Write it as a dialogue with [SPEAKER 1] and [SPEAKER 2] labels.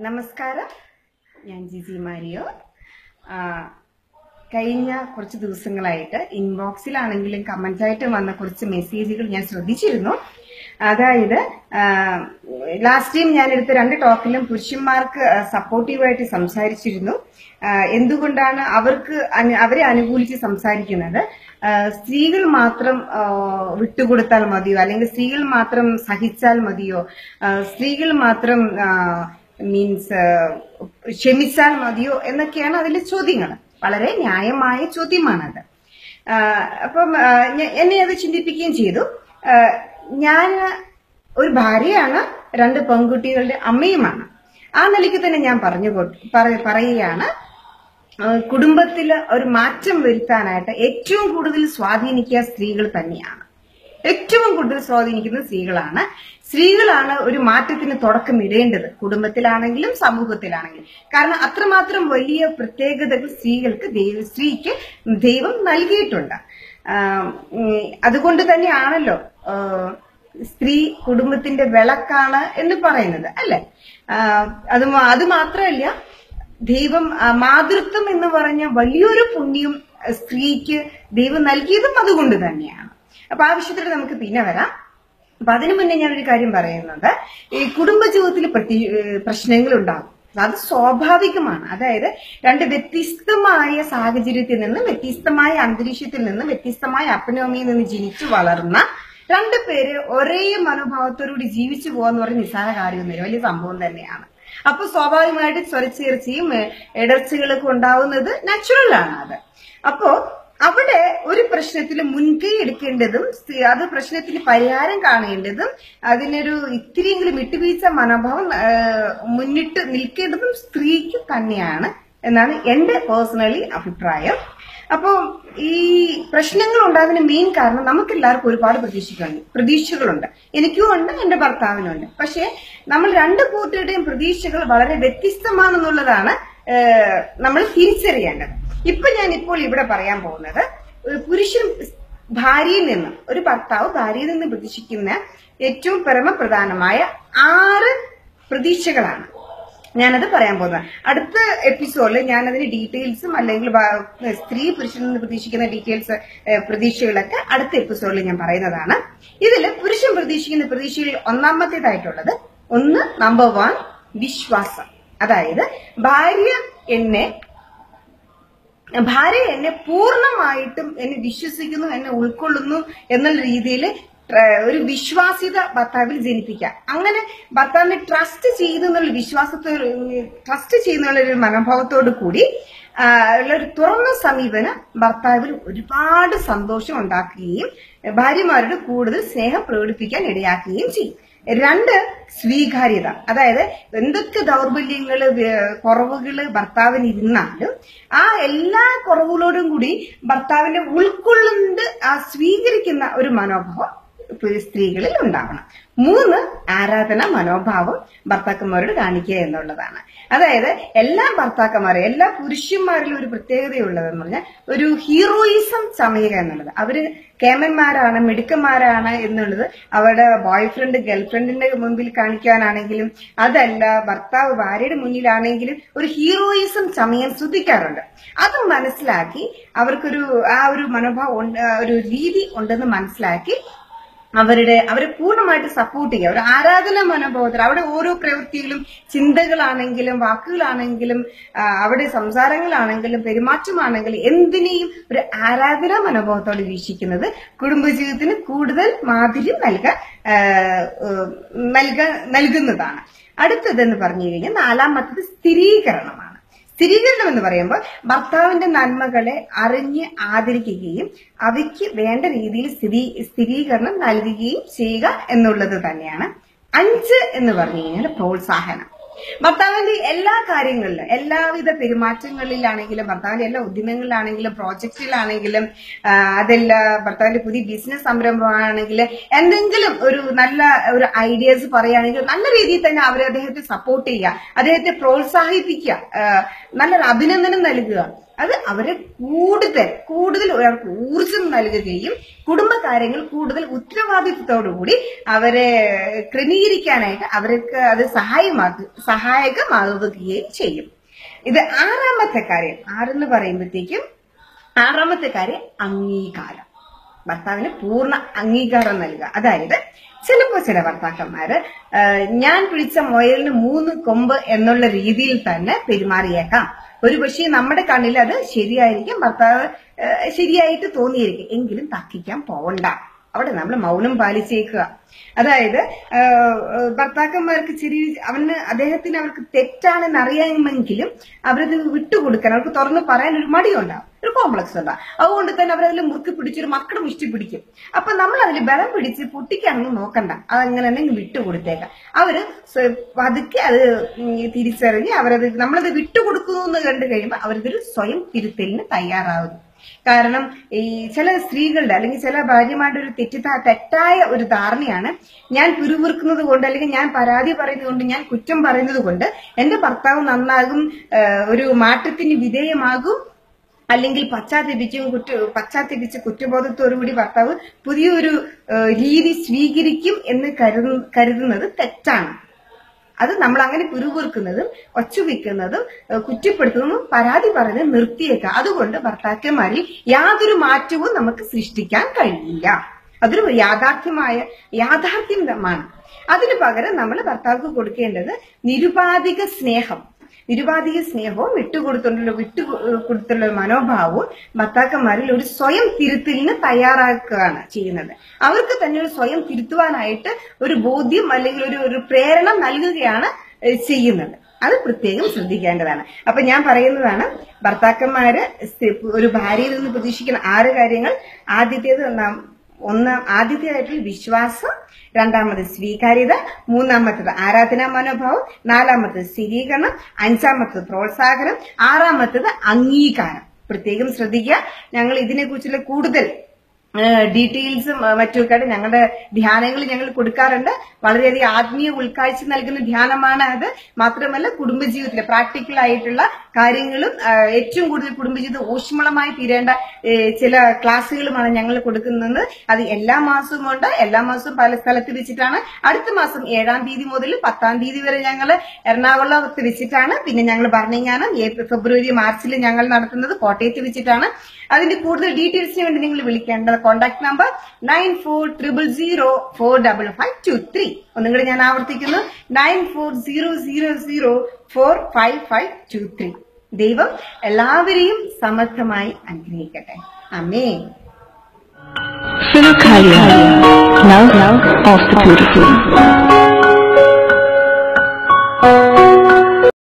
[SPEAKER 1] നമസ്കാരം ഞാൻ ജിജി മാരിയോ ആ, കഴിഞ്ഞ കുറച്ച് ദിവസങ്ങളായിട്ട് ഇൻബോക്സിലാണെങ്കിലും കമന്റായിട്ട് വന്ന കുറച്ച് മെസ്സേജുകൾ ഞാൻ ശ്രദ്ധിച്ചിരുന്നു അതായത് ലാസ്റ്റ് ടൈം ഞാൻ എടുത്ത രണ്ട് ടോക്കിലും പുരുഷന്മാർക്ക് സപ്പോർട്ടീവായിട്ട് സംസാരിച്ചിരുന്നു ആ, എന്തുകൊണ്ടാണ് അവർക്ക് അനു- അവരെ അനുകൂലിച്ച് സംസാരിക്കുന്നത് ആ, സ്ത്രീകൾ മാത്രം ആ, വിട്ടുകൊടുത്താൽ മതിയോ അല്ലെങ്കിൽ സ്ത്രീകൾ മാത്രം സഹിച്ചാൽ മതിയോ ആ, സ്ത്രീകൾ മാത്രം മീൻസ് ക്ഷമിച്ചാൽ മതിയോ എന്നൊക്കെയാണ് അതിലെ ചോദ്യങ്ങൾ വളരെ ന്യായമായ ചോദ്യമാണത് ആ, അപ്പം ആ, ഞ- എന്നെ അത് ചിന്തിപ്പിക്കുകയും ചെയ്തു ആ, ഞാൻ ഒരു ഭാര്യയാണ് രണ്ട് പെൺകുട്ടികളുടെ അമ്മയുമാണ് ആ നിലയ്ക്ക് തന്നെ ഞാൻ പറഞ്ഞു കൊ- പറ- പറയുകയാണ് കുടുംബത്തിൽ ഒരു മാറ്റം വരുത്താനായിട്ട് ഏറ്റവും കൂടുതൽ സ്വാധീനിക്കുക സ്ത്രീകൾ തന്നെയാണ് ഏറ്റവും കൂടുതൽ സ്വാധീനിക്കുന്നത് സ്ത്രീകളാണ് സ്ത്രീകളാണ് ഒരു മാറ്റത്തിന് തുടക്കം ഇടേണ്ടത് കുടുംബത്തിലാണെങ്കിലും സമൂഹത്തിലാണെങ്കിലും കാരണം അത്രമാത്രം വലിയ പ്രത്യേകതകൾ സ്ത്രീകൾക്ക് ദൈവ സ്ത്രീക്ക് ദൈവം നൽകിയിട്ടുണ്ട് ആഹ് ഉം അതുകൊണ്ട് തന്നെയാണല്ലോ ആഹ് സ്ത്രീ കുടുംബത്തിന്റെ വിളക്കാണ് എന്ന് പറയുന്നത് അല്ലെ ആഹ് അത് മാ- അത് മാത്രമല്ല ദൈവം ആ, മാതൃത്വം എന്ന് പറഞ്ഞ വലിയൊരു പുണ്യം ആ, സ്ത്രീക്ക് ദൈവം നൽകിയതും അതുകൊണ്ട് തന്നെയാണ് അപ്പൊ ആ വിഷയത്തിൽ നമുക്ക് പിന്നെ വരാം അപ്പൊ അതിനു മുന്നേ ഞാനൊരു കാര്യം പറയുന്നത് ഈ കുടുംബജീവിതത്തിൽ പ്രതി പ്രശ്നങ്ങൾ ഉണ്ടാകും അത് സ്വാഭാവികമാണ് അതായത് രണ്ട് വ്യത്യസ്തമായ സാഹചര്യത്തിൽ നിന്ന് വ്യത്യസ്തമായ അന്തരീക്ഷത്തിൽ നിന്ന് വ്യത്യസ്തമായ അപ്പനോമിയിൽ നിന്ന് ജനിച്ചു വളർന്ന രണ്ടു പേര് ഒരേ മനോഭാവത്തോടുകൂടി ജീവിച്ചു പോകാന്ന് പറഞ്ഞ നിസ്സാര കാര്യമൊന്നുമില്ല വലിയ സംഭവം തന്നെയാണ് അപ്പൊ സ്വാഭാവികമായിട്ട് സ്വരച്ചേർച്ചയും ഏഹ്, ഇടർച്ചകളൊക്കെ ഉണ്ടാവുന്നത് നാച്ചുറൽ ആണ് അത് അപ്പോ അവിടെ ഒരു പ്രശ്നത്തിൽ മുൻകൈ എടുക്കേണ്ടതും സ്ത്രീ- അത് പ്രശ്നത്തിന് പരിഹാരം കാണേണ്ടതും അതിനൊരു ഇത്തിരിയെങ്കിലും വിട്ടുവീഴ്ച മനോഭാവം ഏഹ്, മുന്നിട്ട് നിൽക്കേണ്ടതും സ്ത്രീക്ക് തന്നെയാണ് എന്നാണ് എന്റെ പേഴ്സണലി അഭിപ്രായം അപ്പോ ഈ പ്രശ്നങ്ങൾ ഉണ്ടാകുന്ന മെയിൻ കാരണം നമുക്ക് എല്ലാവർക്കും ഒരുപാട് പ്രതീക്ഷിക്കുന്നുണ്ട് പ്രതീക്ഷകളുണ്ട് എനിക്കും ഉണ്ട് എന്റെ ഭർത്താവിനും ഉണ്ട് പക്ഷെ നമ്മൾ രണ്ട് കൂട്ടരുടെയും പ്രതീക്ഷകൾ വളരെ വ്യത്യസ്തമാണെന്നുള്ളതാണ് ഏഹ്, നമ്മൾ തിരിച്ചറിയേണ്ടത് ഇപ്പൊ ഞാൻ ഇപ്പോൾ ഇവിടെ പറയാൻ പോകുന്നത് ഒരു പുരുഷൻ ഭാര്യയിൽ നിന്ന് ഒരു ഭർത്താവ് ഭാര്യയിൽ നിന്ന് പ്രതീക്ഷിക്കുന്ന ഏറ്റവും പരമപ്രധാനമായ ആറ് പ്രതീക്ഷകളാണ് ഞാനത് പറയാൻ പോകുന്നത് അടുത്ത എപ്പിസോഡിൽ ഞാൻ അതിന്റെ ഡീറ്റെയിൽസും അല്ലെങ്കിൽ വ- സ്ത്രീ പുരുഷനിൽ നിന്ന് പ്രതീക്ഷിക്കുന്ന ഡീറ്റെയിൽസ് പ്രതീക്ഷകളൊക്കെ അടുത്ത എപ്പിസോഡിൽ ഞാൻ പറയുന്നതാണ് ഇതിൽ പുരുഷൻ പ്രതീക്ഷിക്കുന്ന പ്രതീക്ഷകളിൽ ഒന്നാമത്തേതായിട്ടുള്ളത് ഒന്ന് നമ്പർ വൺ വിശ്വാസം അതായത് ഭാര്യ എന്നെ ഭാര്യ എന്നെ പൂർണ്ണമായിട്ടും എന്നെ വിശ്വസിക്കുന്നു എന്നെ ഉൾക്കൊള്ളുന്നു എന്നുള്ള രീതിയിൽ ഒരു വിശ്വാസ്യത ഭർത്താവിൽ ജനിപ്പിക്കാം അങ്ങനെ ഭർത്താവിനെ ട്രസ്റ്റ് ചെയ്യുന്നു എന്നുള്ള വിശ്വാസത്തോ ട്രസ്റ്റ് ചെയ്യുന്നുള്ള ഒരു മനോഭാവത്തോടു കൂടി ആ, ഉള്ള ഒരു തുറന്ന സമീപനം ഭർത്താവിൽ ഒരുപാട് സന്തോഷം ഉണ്ടാക്കുകയും ഭാര്യമാരോട് കൂടുതൽ സ്നേഹം പ്രകടിപ്പിക്കാൻ ഇടയാക്കുകയും ചെയ്യും രണ്ട് സ്വീകാര്യത അതായത് എന്തൊക്കെ ദൗർബല്യങ്ങള് വ്യ- കുറവുകള് ഭർത്താവിന് ഇരുന്നാലും ആ എല്ലാ കുറവുകളോടും കൂടി ഭർത്താവിനെ ഉൾക്കൊള്ളുന്നത് ആ സ്വീകരിക്കുന്ന ഒരു മനോഭാവം ഇപ്പൊ സ്ത്രീകളിൽ ഉണ്ടാവണം മൂന്ന് ആരാധന മനോഭാവം ഭർത്താക്കന്മാരോട് കാണിക്കുക എന്നുള്ളതാണ് അതായത് എല്ലാ ഭർത്താക്കന്മാരും എല്ലാ പുരുഷന്മാരിലും ഒരു പ്രത്യേകതയുള്ളതെന്ന് പറഞ്ഞാൽ ഒരു ഹീറോയിസം ചമയുക എന്നുള്ളത് അവര് കേമന്മാരാണ് മിടുക്കന്മാരാണ് എന്നുള്ളത് അവരുടെ ബോയ് ഫ്രണ്ട് ഗേൾഫ്രണ്ടിന്റെ മുമ്പിൽ കാണിക്കാനാണെങ്കിലും അതല്ല ഭർത്താവ് ഭാര്യയുടെ മുന്നിലാണെങ്കിലും ഒരു ഹീറോയിസം ചമയാൻ ശ്രദ്ധിക്കാറുണ്ട് അത് മനസ്സിലാക്കി അവർക്കൊരു ആ ഒരു മനോഭാവം ഉണ്ട് ആ ഒരു രീതി ഉണ്ടെന്ന് മനസ്സിലാക്കി അവരുടെ അവരെ പൂർണ്ണമായിട്ട് സപ്പോർട്ട് ചെയ്യുക ഒരു ആരാധന മനോഭാവത്തിൽ അവിടെ ഓരോ പ്രവൃത്തികളും ചിന്തകളാണെങ്കിലും വാക്കുകളാണെങ്കിലും ആ, അവിടെ സംസാരങ്ങളാണെങ്കിലും പെരുമാറ്റമാണെങ്കിലും എന്തിനേയും ഒരു ആരാധന മനോഭാവത്തോടെ വീക്ഷിക്കുന്നത് കുടുംബജീവിതത്തിന് കൂടുതൽ മാധുര്യം നൽകാൻ ആ, ഏഹ്, നൽകാൻ നൽകുന്നതാണ് അടുത്തതെന്ന് പറഞ്ഞു കഴിഞ്ഞാൽ നാലാമത്തത് സ്ഥിരീകരണമാണ് സ്ഥിരീകരണം എന്ന് പറയുമ്പോൾ ഭർത്താവിന്റെ നന്മകളെ അറിഞ്ഞ് ആദരിക്കുകയും അവയ്ക്ക് വേണ്ട രീതിയിൽ സ്ഥിരീ സ്ഥിരീകരണം നൽകുകയും ചെയ്യുക എന്നുള്ളത് തന്നെയാണ് അഞ്ച് എന്ന് പറഞ്ഞു കഴിഞ്ഞാൽ പ്രോത്സാഹനം ഭർത്താവിന്റെ എല്ലാ കാര്യങ്ങളിലും എല്ലാവിധ പെരുമാറ്റങ്ങളിലാണെങ്കിലും ഭർത്താവിന്റെ എല്ലാ ഉദ്യമങ്ങളിലാണെങ്കിലും പ്രോജക്റ്റിലാണെങ്കിലും ആ, അതല്ല ഭർത്താവിന്റെ പുതിയ ബിസിനസ് സംരംഭമാണെങ്കിൽ എന്തെങ്കിലും ഒരു നല്ല ഒരു ഐഡിയാസ് പറയുകയാണെങ്കിൽ നല്ല രീതിയിൽ തന്നെ അവരെ അദ്ദേഹത്തെ സപ്പോർട്ട് ചെയ്യുക അദ്ദേഹത്തെ പ്രോത്സാഹിപ്പിക്കുക ആ, നല്ലൊരു അഭിനന്ദനം നൽകുക അത് അവരെ കൂടുതൽ കൂടുതൽ ഒരാൾക്ക് ഊർജം നൽകുകയും കുടുംബകാര്യങ്ങൾ കൂടുതൽ ഉത്തരവാദിത്വത്തോടുകൂടി അവരെ ക്രമീകരിക്കാനായിട്ട് അവർക്ക് അത് സഹായമാക്കുക സഹായകമാവുകയും ചെയ്യും ഇത് ആറാമത്തെ കാര്യം ആറെന്ന് പറയുമ്പോഴത്തേക്കും ആറാമത്തെ കാര്യം അംഗീകാരം ഭർത്താവിന് പൂർണ്ണ അംഗീകാരം നൽകുക അതായത് ചിലപ്പോ ചില ഭർത്താക്കന്മാര് ആ, ഞാൻ പിടിച്ച മുയലിന് മൂന്ന് കൊമ്പ് എന്നുള്ള രീതിയിൽ തന്നെ പെരുമാറിയേക്കാം ഒരു പക്ഷേ നമ്മുടെ കണ്ണിൽ അത് ശരിയായിരിക്കും ഭർത്താവ് ആ, ശരിയായിട്ട് തോന്നിയിരിക്കും എങ്കിലും തർക്കിക്കാൻ പോവണ്ട അവിടെ നമ്മൾ മൗനം പാലിച്ചേക്കുക അതായത് ആ, ആ, ഭർത്താക്കന്മാർക്ക് ചെറിയ അവന് അദ്ദേഹത്തിന് അവർക്ക് തെറ്റാണെന്ന് അറിയാമെങ്കിലും അവരത് വിട്ടുകൊടുക്കാൻ അവർക്ക് തുറന്ന് പറയാൻ ഒരു മടിയുണ്ടാവും ഒരു കോംപ്ലക്സ് ഉണ്ടാവും അതുകൊണ്ട് തന്നെ അവരതിൽ മുറുക്കി പിടിച്ചൊരു മക്കളെ മുഷ്ടി പിടിക്കും അപ്പൊ നമ്മൾ അതിൽ ബലം പിടിച്ച് പൊട്ടിക്കാനൊന്നും നോക്കണ്ട അതങ്ങനെ തന്നെ ഇങ്ങ് വിട്ടുകൊടുത്തേക്കാം അവര് സ്വ- പതുക്കെ അത് ഉം തിരിച്ചറിഞ്ഞ് അവരത് നമ്മളത് വിട്ടുകൊടുക്കുന്നു എന്ന് കണ്ടു കഴിയുമ്പോൾ അവരതൊരു സ്വയം തിരുത്തലിന് തയ്യാറാവുന്നു കാരണം ഈ ചില സ്ത്രീകളുടെ അല്ലെങ്കിൽ ചില ഭാര്യമാരുടെ ഒരു തെറ്റിദ്ധാ തെറ്റായ ഒരു ധാരണയാണ് ഞാൻ പിറുവിറുക്കുന്നത് കൊണ്ട് അല്ലെങ്കിൽ ഞാൻ പരാതി പറയുന്നത് കൊണ്ട് ഞാൻ കുറ്റം പറയുന്നത് കൊണ്ട് എന്റെ ഭർത്താവ് നന്നാകും ആ, ഒരു മാറ്റത്തിന് വിധേയമാകും അല്ലെങ്കിൽ പശ്ചാത്തപിച്ചും കുറ്റ പശ്ചാത്തപിച്ച് കുറ്റബോധത്തോടുകൂടി ഭർത്താവ് പുതിയൊരു ആ, രീതി സ്വീകരിക്കും എന്ന് കരുതു കരുതുന്നത് തെറ്റാണ് അത് നമ്മൾ അങ്ങനെ പിറുപിറുക്കുന്നതും ഒച്ചുവെക്കുന്നതും ഏഹ് കുറ്റപ്പെടുത്തുന്നതും പരാതി പറയുന്നതും നിർത്തിയേക്കാം അതുകൊണ്ട് ഭർത്താക്കന്മാരിൽ യാതൊരു മാറ്റവും നമുക്ക് സൃഷ്ടിക്കാൻ കഴിയില്ല അതൊരു യാഥാർത്ഥ്യമായ യാഥാർത്ഥ്യമാണ് അതിനു പകരം നമ്മൾ ഭർത്താവിക്ക് കൊടുക്കേണ്ടത് നിരുപാധിക സ്നേഹം നിരുപാധിക സ്നേഹവും വിട്ടുകൊടുത്തുള്ള വിട്ടുകൊടുത്തുള്ള മനോഭാവവും ഭർത്താക്കന്മാരിൽ ഒരു സ്വയം തിരുത്തലിന് തയ്യാറാക്കുകയാണ് ചെയ്യുന്നത് അവർക്ക് തന്നെ ഒരു സ്വയം തിരുത്തുവാനായിട്ട് ഒരു ബോധ്യം അല്ലെങ്കിൽ ഒരു ഒരു പ്രേരണ നൽകുകയാണ് ഏഹ് ചെയ്യുന്നത് അത് പ്രത്യേകം ശ്രദ്ധിക്കേണ്ടതാണ് അപ്പൊ ഞാൻ പറയുന്നതാണ് ഭർത്താക്കന്മാര് സ്ഥി- ഒരു ഭാര്യയിൽ നിന്ന് പ്രതീക്ഷിക്കുന്ന ആറ് കാര്യങ്ങൾ ആദ്യത്തേത് നാം ഒന്നാം ആദ്യത്തേതായിട്ടുള്ള വിശ്വാസം രണ്ടാമത് സ്വീകാര്യത മൂന്നാമത്തത് ആരാധനാ മനോഭാവം നാലാമത്തത് സ്ഥിരീകരണം അഞ്ചാമത്തത് പ്രോത്സാഹനം ആറാമത്തത് അംഗീകാരം പ്രത്യേകം ശ്രദ്ധിക്കുക ഞങ്ങൾ ഇതിനെക്കുറിച്ചുള്ള കൂടുതൽ ഡീറ്റെയിൽസും മറ്റുമൊക്കെ ഞങ്ങളുടെ ധ്യാനങ്ങൾ ഞങ്ങൾ കൊടുക്കാറുണ്ട് വളരെയധികം ആത്മീയ ഉൾക്കാഴ്ച നൽകുന്ന ധ്യാനമാണ് അത് മാത്രമല്ല കുടുംബജീവിതത്തിലെ പ്രാക്ടിക്കൽ ആയിട്ടുള്ള കാര്യങ്ങളും ആ, ഏറ്റവും കൂടുതൽ കുടുംബജീവിതം ഊഷ്മളമായി തീരേണ്ട ഏ, ചില ക്ലാസ്സുകളുമാണ് ഞങ്ങൾ കൊടുക്കുന്നത് അത് എല്ലാ മാസവും ഉണ്ട് എല്ലാ മാസവും പല സ്ഥലത്ത് വെച്ചിട്ടാണ് അടുത്ത മാസം ഏഴാം തീയതി മുതൽ പത്താം തീയതി വരെ ഞങ്ങൾ എറണാകുളത്ത് വെച്ചിട്ടാണ് പിന്നെ ഞങ്ങൾ ഭരണങ്ങാനം ഏപ്രിൽ ഫെബ്രുവരി മാർച്ചിൽ ഞങ്ങൾ നടത്തുന്നത് കോട്ടയത്ത് വെച്ചിട്ടാണ് അതിന്റെ കൂടുതൽ ഡീറ്റെയിൽസിന് വേണ്ടി നിങ്ങൾ വിളിക്കേണ്ട contact number nine four triple zero four double five two three ഒന്നും കൂടി ഞാൻ ആവർത്തിക്കുന്നു nine four zero zero zero four five five two three ദൈവം എല്ലാവരെയും സമർത്ഥമായി അനുഗ്രഹിക്കട്ടെ അമേ
[SPEAKER 2] Philokalia, love of the beautiful.